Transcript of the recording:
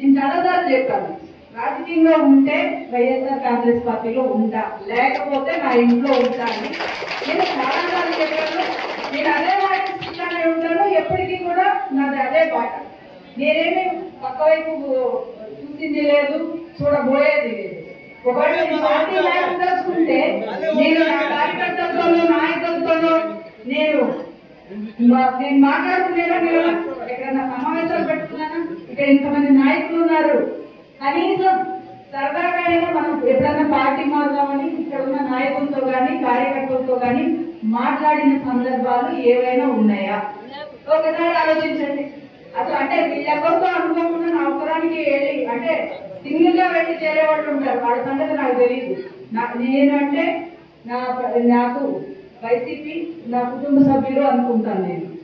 నేను చాలాసార్లు చెప్పాను రాజకీయంలో ఉంటే వైఎస్ఆర్ కాంగ్రెస్ పార్టీలో ఉంటా లేకపోతే నా ఇంట్లో ఉంటా అని నేను చాలాసార్లు చెప్పాను నేను అదే వాటిస్తానే ఉంటాను ఎప్పటికీ కూడా నాది అదే బాట నేనేమి పక్క వైపు చూసింది లేదు చూడబోయేది లేదు ఒకవేళ నేను పార్టీ లేకపోతే నేను నా కార్యకర్తలతోనూ నాయకులతోనూ నేను మా- నేను మాట్లాడుతున్నానా లేదా ఎక్కడన్నా సమావేశాలు పెట్టుకున్నానా ఇక్కడ ఇంతమంది నాయకులు ఉన్నారు కనీసం సరదాగా అయినా మనం ఎప్పుడన్నా పార్టీ మారుదామని ఇక్కడ ఉన్న నాయకులతో కానీ కార్యకర్తలతో కానీ మాట్లాడిన సందర్భాలు ఏవైనా ఉన్నాయా ఒకసారి ఆలోచించండి అసలు అంటే వీళ్ళెవరితో అనుకోకుండా నా అవసరానికి వెళ్ళి అంటే సింగిల్ గా వెళ్ళి చేరే వాళ్ళు ఉంటారు వాళ్ళ సంగతి నాకు తెలియదు నాకు నేను అంటే నా నాకు వైసీపీ నా కుటుంబ సభ్యులు అనుకుంటాను నేను